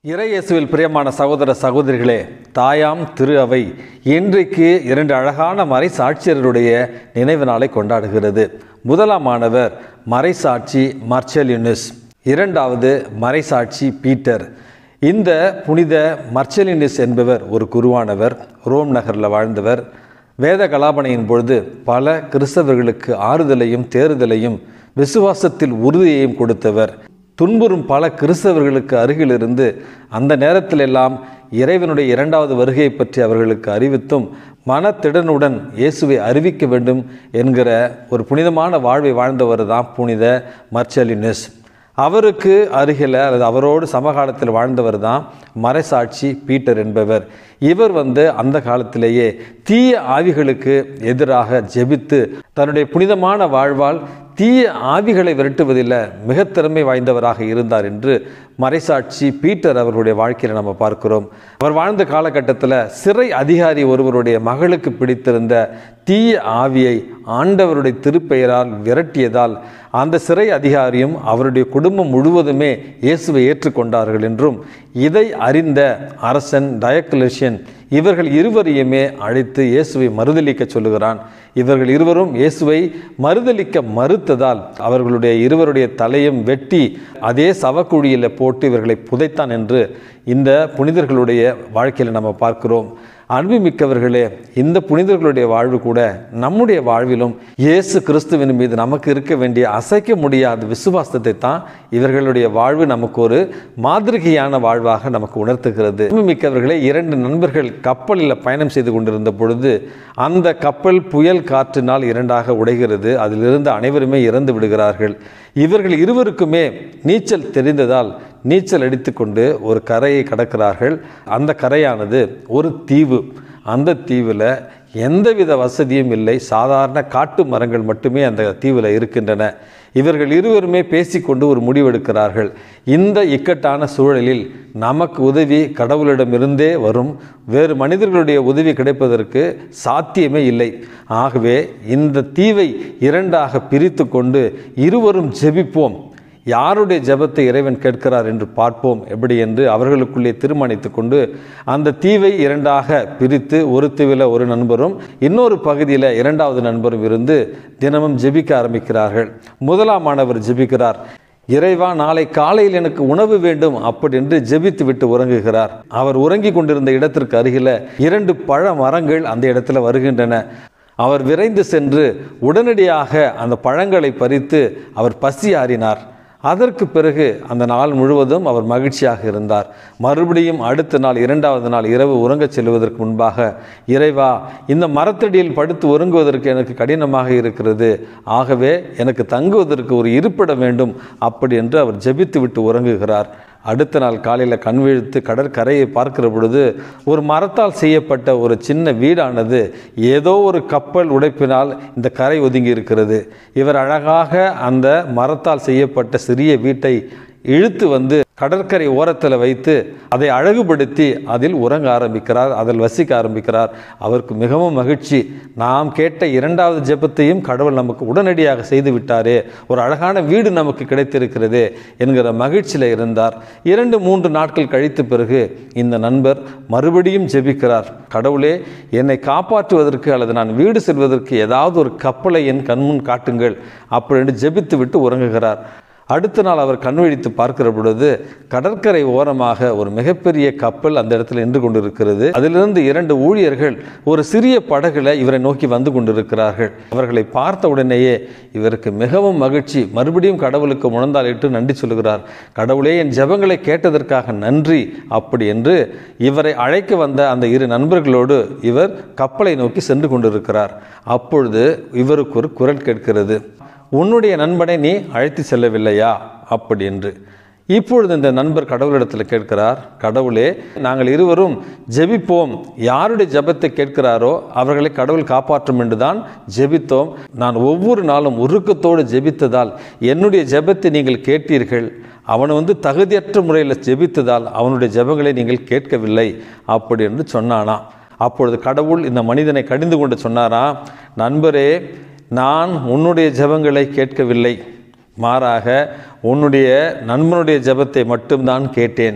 இறையேசுவில் பிரியமான சகோதர சகோதரிகளே தாயாம் திரு அவை இன்றைக்கு இரண்டு அழகான மறைசாட்சியருடைய நினைவு நாளை கொண்டாடுகிறது முதலாம் மாணவர் மறைசாட்சி மர்ச்சலினுஸ் இரண்டாவது மறைசாட்சி பீட்டர் இந்த புனித மர்ச்சலினுஸ் என்பவர் ஒரு குருவானவர் ரோம் நகரில் வாழ்ந்தவர் வேத கலாபனையின் பொழுது பல கிறிஸ்தவர்களுக்கு ஆறுதலையும் தேறுதலையும் விசுவாசத்தில் உறுதியையும் கொடுத்தவர் துன்புறும் பல கிறிஸ்தவர்களுக்கு அருகிலிருந்து அந்த நேரத்திலெல்லாம் இறைவனுடைய இரண்டாவது வருகையை பற்றி அவர்களுக்கு அறிவித்தும் மனத்திடனுடன் இயேசுவை அறிவிக்க வேண்டும் என்கிற ஒரு புனிதமான வாழ்வை வாழ்ந்தவர் தான் புனித மர்ச்சலினஸ் அவருக்கு அருகில் அல்லது அவரோடு சமகாலத்தில் வாழ்ந்தவர் தான் மறைசாட்சி பீட்டர் என்பவர் இவர் வந்து அந்த காலத்திலேயே தீய ஆவிகளுக்கு எதிராக ஜெபித்து தன்னுடைய புனிதமான வாழ்வால் தீய ஆவிகளை விரட்டுவதில் மிக திறமை வாய்ந்தவராக இருந்தார் என்று மறைசாட்சி பீட்டர் அவர்களுடைய வாழ்க்கையில் நம்ம பார்க்கிறோம் அவர் வாழ்ந்த காலகட்டத்தில் சிறை அதிகாரி ஒருவருடைய மகளுக்கு பிடித்திருந்த தீய ஆவியை ஆண்டவருடைய திருப்பெயரால் விரட்டியதால் அந்த சிறை அதிகாரியும் அவருடைய குடும்பம் முழுவதுமே இயேசுவை ஏற்றுக்கொண்டார்கள் என்றும் இதை அறிந்த அரசன் டயக்லெஷியன் இவர்கள் இருவரையுமே அழைத்து இயேசுவை மறுதளிக்க சொல்லுகிறான் இவர்கள் இருவரும் இயேசுவை மறுதளிக்க மறுத்ததால் அவர்களுடைய இருவருடைய தலையும் வெட்டி அதே சவக்குழியில் போட்டு இவர்களை புதைத்தான் என்று இந்த புனிதர்களுடைய வாழ்க்கையில் நம்ம பார்க்கிறோம் அன்புமிக்கவர்களே இந்த புனிதர்களுடைய வாழ்வு கூட நம்முடைய வாழ்விலும் இயேசு கிறிஸ்துவின் மீது நமக்கு இருக்க வேண்டிய அசைக்க முடியாத விசுவாசத்தை தான் இவர்களுடைய வாழ்வு நமக்கு ஒரு மாதிரிகையான வாழ்வாக நமக்கு உணர்த்துகிறது அன்புமிக்கவர்களே இரண்டு நண்பர்கள் கப்பலில் பயணம் செய்து கொண்டிருந்த பொழுது அந்த கப்பல் புயல் காற்றினால் இரண்டாக உடைகிறது அதிலிருந்து அனைவருமே இறந்து விடுகிறார்கள் இவர்கள் இருவருக்குமே நீச்சல் தெரிந்ததால் நீச்சல் அடித்துக்கொண்டு ஒரு கரையை கடக்கிறார்கள் அந்த கரையானது ஒரு தீவு அந்த தீவில் எந்தவித வசதியும் இல்லை சாதாரண காட்டு மரங்கள் மட்டுமே அந்த தீவில் இருக்கின்றன இவர்கள் இருவருமே பேசிக்கொண்டு ஒரு முடிவெடுக்கிறார்கள் இந்த இக்கட்டான சூழலில் நமக்கு உதவி கடவுளிடமிருந்தே வரும் வேறு மனிதர்களுடைய உதவி கிடைப்பதற்கு சாத்தியமே இல்லை ஆகவே இந்த தீவை இரண்டாக பிரித்து கொண்டு இருவரும் ஜெபிப்போம் யாருடைய ஜெபத்தை இறைவன் கேட்கிறார் என்று பார்ப்போம் எப்படி என்று அவர்களுக்குள்ளே தீர்மானித்து கொண்டு அந்த தீவை இரண்டாக பிரித்து ஒரு தீவில் ஒரு நண்பரும் இன்னொரு பகுதியில் இரண்டாவது நண்பரும் இருந்து தினமும் ஜெபிக்க ஆரம்பிக்கிறார்கள் முதலாம் மாணவர் ஜெபிக்கிறார் இறைவா நாளை காலையில் எனக்கு உணவு வேண்டும் அப்படி என்று ஜெபித்து விட்டு உறங்குகிறார் அவர் உறங்கி கொண்டிருந்த இடத்திற்கு அருகில இரண்டு பழ மரங்கள் அந்த இடத்துல வருகின்றன அவர் விரைந்து சென்று உடனடியாக அந்த பழங்களை பறித்து அவர் பசி ஆறினார் அதற்கு பிறகு அந்த நாள் முழுவதும் அவர் மகிழ்ச்சியாக இருந்தார் மறுபடியும் அடுத்த நாள் இரண்டாவது நாள் இரவு உறங்கச் செல்வதற்கு முன்பாக இறைவா இந்த மரத்தடியில் படுத்து உறங்குவதற்கு எனக்கு கடினமாக இருக்கிறது ஆகவே எனக்கு தங்குவதற்கு ஒரு இருப்பிடம் வேண்டும் அப்படி என்று அவர் ஜெபித்து விட்டு உறங்குகிறார் அடுத்த நாள் காலையில் கண் விழித்து கடற்கரையை பார்க்கிற பொழுது ஒரு மரத்தால் செய்யப்பட்ட ஒரு சின்ன வீடானது ஏதோ ஒரு கப்பல் உடைப்பினால் இந்த கரை ஒதுங்கி இருக்கிறது இவர் அழகாக அந்த மரத்தால் செய்யப்பட்ட சிறிய வீட்டை இழுத்து வந்து கடற்கரை ஓரத்தில் வைத்து அதை அழகுபடுத்தி அதில் உறங்க ஆரம்பிக்கிறார் அதில் வசிக்க ஆரம்பிக்கிறார் அவருக்கு மிகவும் மகிழ்ச்சி நாம் கேட்ட இரண்டாவது ஜெபத்தையும் கடவுள் நமக்கு உடனடியாக செய்து விட்டாரே ஒரு அழகான வீடு நமக்கு கிடைத்திருக்கிறதே என்கிற மகிழ்ச்சியில் இருந்தார் இரண்டு மூன்று நாட்கள் கழித்த பிறகு இந்த நண்பர் மறுபடியும் ஜெபிக்கிறார் கடவுளே என்னை காப்பாற்றுவதற்கு அல்லது நான் வீடு செல்வதற்கு ஏதாவது ஒரு கப்பலை என் கண்முன் காட்டுங்கள் அப்படின்னு ஜெபித்து விட்டு உறங்குகிறார் அடுத்த நாள் அவர் கண் விழித்து பார்க்கிற பொழுது கடற்கரை ஓரமாக ஒரு மிகப்பெரிய கப்பல் அந்த இடத்துல நின்று கொண்டிருக்கிறது அதிலிருந்து இரண்டு ஊழியர்கள் ஒரு சிறிய படகுல இவரை நோக்கி வந்து கொண்டிருக்கிறார்கள் அவர்களை பார்த்த உடனேயே இவருக்கு மிகவும் மகிழ்ச்சி மறுபடியும் கடவுளுக்கு முழந்தாளிட்டு நன்றி சொல்லுகிறார் கடவுளே என் ஜெபங்களை கேட்டதற்காக நன்றி அப்படி என்று இவரை அழைக்க வந்த அந்த இரு நண்பர்களோடு இவர் கப்பலை நோக்கி சென்று கொண்டிருக்கிறார் அப்பொழுது இவருக்கு ஒரு குரல் கேட்கிறது உன்னுடைய நண்பனை நீ அழைத்து செல்லவில்லையா அப்படி என்று இப்பொழுது இந்த நண்பர் கடவுளிடத்தில் கேட்கிறார் கடவுளே நாங்கள் இருவரும் ஜெபிப்போம் யாருடைய ஜெபத்தை கேட்கிறாரோ அவர்களை கடவுள் காப்பாற்றும் என்றுதான் ஜெபித்தோம் நான் ஒவ்வொரு நாளும் உருக்கத்தோடு ஜெபித்ததால் என்னுடைய ஜெபத்தை நீங்கள் கேட்டீர்கள் அவன் வந்து தகுதியற்ற முறையில் ஜெபித்ததால் அவனுடைய ஜெபங்களை நீங்கள் கேட்கவில்லை அப்படி என்று சொன்னானாம் அப்பொழுது கடவுள் இந்த மனிதனை கடிந்து கொண்டு சொன்னாராம் நண்பரே நான் உன்னுடைய ஜெபங்களை கேட்கவில்லை மாறாக உன்னுடைய நண்பனுடைய ஜெபத்தை மட்டும்தான் கேட்டேன்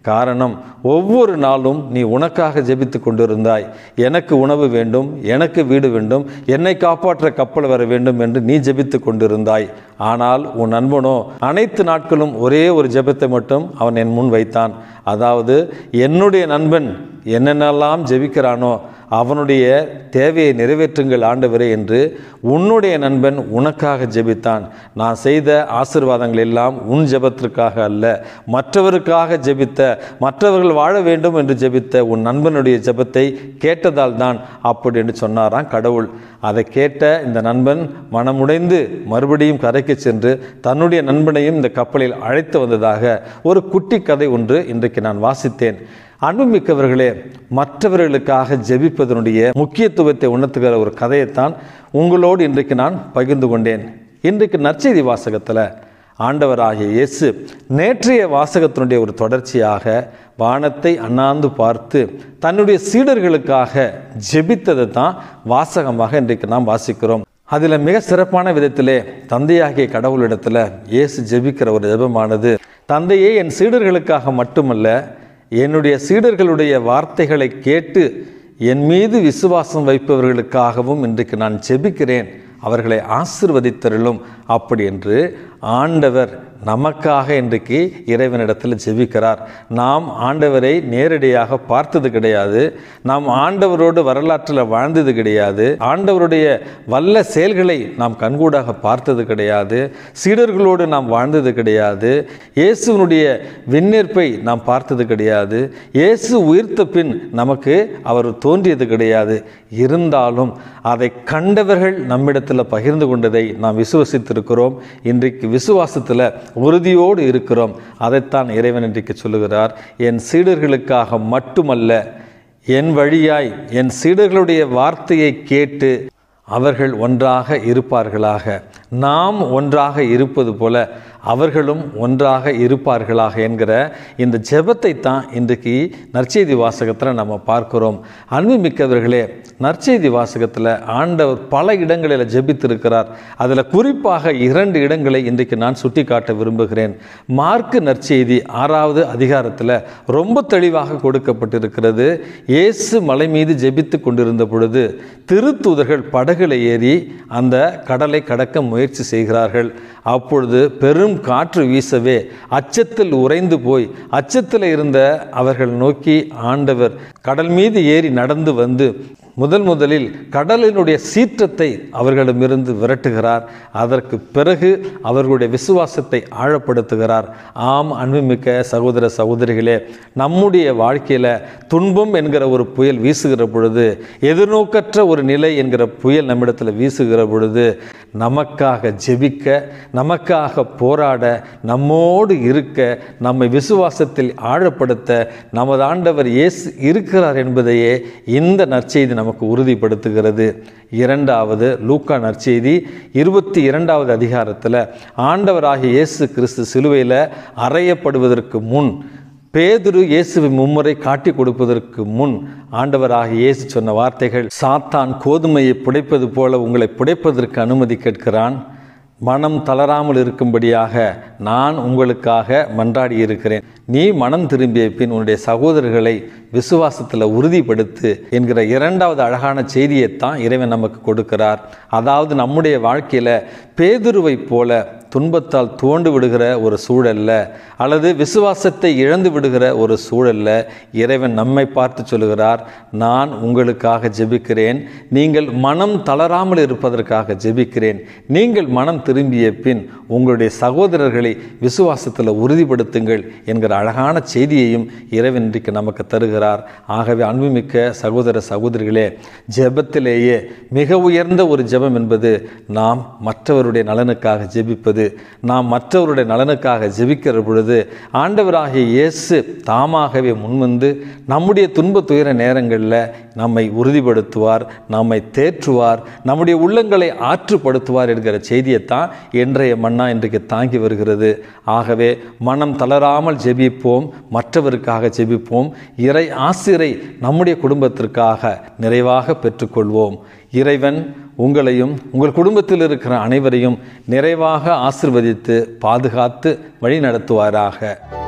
காரணம் ஒவ்வொரு நாளும் நீ உனக்காக ஜெபித்து கொண்டிருந்தாய் எனக்கு உணவு வேண்டும் எனக்கு வீடு வேண்டும் என்னை காப்பாற்ற கப்பல் வர வேண்டும் என்று நீ ஜெபித்து கொண்டிருந்தாய் ஆனால் உன் நண்பனோ அனைத்து நாட்களும் ஒரே ஒரு ஜெபத்தை மட்டும் அவன் என் முன் வைத்தான் அதாவது என்னுடைய நண்பன் என்னென்னலாம் ஜெபிக்கிறானோ அவனுடைய தேவையை நிறைவேற்றுங்கள் ஆண்டவரே என்று உன்னுடைய நண்பன் உனக்காக ஜெபித்தான் நான் செய்த ஆசிர்வாதங்கள் எல்லாம் உன் ஜெபத்திற்காக அல்ல மற்றவருக்காக ஜெபித்த மற்றவர்கள் வாழ வேண்டும் என்று ஜெபித்த உன் நண்பனுடைய ஜெபத்தை கேட்டதால் தான் அப்படி என்று சொன்னாராம் கடவுள் அதை கேட்ட இந்த நண்பன் மனமுடைந்து மறுபடியும் கரைக்கு சென்று தன்னுடைய நண்பனையும் இந்த கப்பலில் அழைத்து வந்ததாக ஒரு குட்டி கதை ஒன்று இன்றைக்கு நான் வாசித்தேன் அன்புமிக்கவர்களே மற்றவர்களுக்காக ஜெபிப்பதனுடைய முக்கியத்துவத்தை உணர்த்துகிற ஒரு கதையைத்தான் உங்களோடு இன்றைக்கு நான் பகிர்ந்து கொண்டேன் இன்றைக்கு நற்செய்தி வாசகத்தில் ஆண்டவராகிய இயேசு நேற்றைய வாசகத்தினுடைய ஒரு தொடர்ச்சியாக வானத்தை அண்ணாந்து பார்த்து தன்னுடைய சீடர்களுக்காக ஜெபித்ததை தான் வாசகமாக இன்றைக்கு நாம் வாசிக்கிறோம் அதில் மிக சிறப்பான விதத்திலே தந்தையாகிய கடவுளிடத்தில் இயேசு ஜெபிக்கிற ஒரு ஜெபமானது தந்தையே என் சீடர்களுக்காக மட்டுமல்ல என்னுடைய சீடர்களுடைய வார்த்தைகளை கேட்டு என் மீது விசுவாசம் வைப்பவர்களுக்காகவும் இன்றைக்கு நான் ஜெபிக்கிறேன் அவர்களை ஆசிர்வதித்தருளும் அப்படி என்று ஆண்டவர் நமக்காக இன்றைக்கு இறைவனிடத்தில் ஜெபிக்கிறார் நாம் ஆண்டவரை நேரடியாக பார்த்தது கிடையாது நாம் ஆண்டவரோடு வரலாற்றில் வாழ்ந்தது கிடையாது ஆண்டவருடைய வல்ல செயல்களை நாம் கண்கூடாக பார்த்தது கிடையாது சீடர்களோடு நாம் வாழ்ந்தது கிடையாது இயேசுவனுடைய விண்ணேற்பை நாம் பார்த்தது கிடையாது இயேசு உயிர்த்த பின் நமக்கு அவர் தோன்றியது கிடையாது இருந்தாலும் அதை கண்டவர்கள் நம்மிடத்தில் பகிர்ந்து கொண்டதை நாம் விசுவசித்திருக்கிறோம் இன்றைக்கு விசுவாசத்தில் உறுதியோடு இருக்கிறோம் அதைத்தான் இறைவன் இன்றைக்கு சொல்லுகிறார் என் சீடர்களுக்காக மட்டுமல்ல என் வழியாய் என் சீடர்களுடைய வார்த்தையை கேட்டு அவர்கள் ஒன்றாக இருப்பார்களாக நாம் ஒன்றாக இருப்பது போல அவர்களும் ஒன்றாக இருப்பார்களாக என்கிற இந்த ஜெபத்தை தான் இன்றைக்கு நற்செய்தி வாசகத்தில் நம்ம பார்க்கிறோம் அன்புமிக்கவர்களே நற்செய்தி வாசகத்தில் ஆண்டவர் பல இடங்களில் ஜெபித்திருக்கிறார் அதில் குறிப்பாக இரண்டு இடங்களை இன்றைக்கு நான் சுட்டிக்காட்ட விரும்புகிறேன் மார்க்கு நற்செய்தி ஆறாவது அதிகாரத்தில் ரொம்ப தெளிவாக கொடுக்கப்பட்டிருக்கிறது இயேசு மலை மீது ஜெபித்து கொண்டிருந்த பொழுது திருத்தூதர்கள் படகுல ஏறி அந்த கடலை கடக்க முயற்சி செய்கிறார்கள் அப்பொழுது பெரும் காற்று வீசவே அச்சத்தில் உறைந்து போய் அச்சத்தில் இருந்த அவர்கள் நோக்கி ஆண்டவர் கடல் மீது ஏறி நடந்து வந்து முதல் முதலில் கடலினுடைய சீற்றத்தை அவர்களிடமிருந்து விரட்டுகிறார் அதற்கு பிறகு அவர்களுடைய விசுவாசத்தை ஆழப்படுத்துகிறார் ஆம் அன்புமிக்க சகோதர சகோதரிகளே நம்முடைய வாழ்க்கையில் துன்பம் என்கிற ஒரு புயல் வீசுகிற பொழுது எதிர்நோக்கற்ற ஒரு நிலை என்கிற புயல் நம்மிடத்தில் வீசுகிற பொழுது நமக்காக ஜெபிக்க நமக்காக போராட நம்மோடு இருக்க நம்மை விசுவாசத்தில் ஆழப்படுத்த நமது ஆண்டவர் இயேசு இருக்கிறார் என்பதையே இந்த நற்செய்தி நமக்கு உறுதிப்படுத்துகிறது இரண்டாவது லூக்கா நற்செய்தி இருபத்தி இரண்டாவது அதிகாரத்தில் ஆண்டவராகிய இயேசு கிறிஸ்து சிலுவையில் அறையப்படுவதற்கு முன் பேதுரு இயேசுவை மும்முறை காட்டி கொடுப்பதற்கு முன் ஆண்டவராக இயேசு சொன்ன வார்த்தைகள் சாத்தான் கோதுமையை புடைப்பது போல உங்களை புடைப்பதற்கு அனுமதி கேட்கிறான் மனம் தளராமல் இருக்கும்படியாக நான் உங்களுக்காக மன்றாடி இருக்கிறேன் நீ மனம் திரும்பிய பின் உன்னுடைய சகோதரர்களை விசுவாசத்தில் உறுதிப்படுத்து என்கிற இரண்டாவது அழகான செய்தியைத்தான் இறைவன் நமக்கு கொடுக்கிறார் அதாவது நம்முடைய வாழ்க்கையில் பேதுருவை போல துன்பத்தால் துவண்டு விடுகிற ஒரு சூழல்ல அல்லது விசுவாசத்தை இழந்து விடுகிற ஒரு சூழல்ல இறைவன் நம்மை பார்த்து சொல்லுகிறார் நான் உங்களுக்காக ஜெபிக்கிறேன் நீங்கள் மனம் தளராமல் இருப்பதற்காக ஜெபிக்கிறேன் நீங்கள் மனம் திரும்பிய பின் உங்களுடைய சகோதரர்களை விசுவாசத்தில் உறுதிப்படுத்துங்கள் என்கிற அழகான செய்தியையும் இறைவன் இன்றைக்கு நமக்கு தருகிறார் ஆகவே அன்புமிக்க சகோதர சகோதரிகளே ஜெபத்திலேயே மிக உயர்ந்த ஒரு ஜெபம் என்பது நாம் மற்றவருடைய நலனுக்காக ஜெபிப்பது நாம் மற்றவருடைய நலனுக்காக ஜெபிக்கிற பொழுது ஆண்டவராகிய இயேசு தாமாகவே முன்வந்து நம்முடைய துன்ப துயர நேரங்களில் நம்மை உறுதிப்படுத்துவார் நம்மை தேற்றுவார் நம்முடைய உள்ளங்களை ஆற்றுப்படுத்துவார் என்கிற செய்தியைத்தான் இன்றைய மன்னா இன்றைக்கு தாங்கி வருகிறது ஆகவே மனம் தளராமல் ஜெபிப்போம் மற்றவருக்காக ஜெபிப்போம் இறை ஆசிரை நம்முடைய குடும்பத்திற்காக நிறைவாக பெற்றுக்கொள்வோம் இறைவன் உங்களையும் உங்கள் குடும்பத்தில் இருக்கிற அனைவரையும் நிறைவாக ஆசிர்வதித்து பாதுகாத்து வழி நடத்துவாராக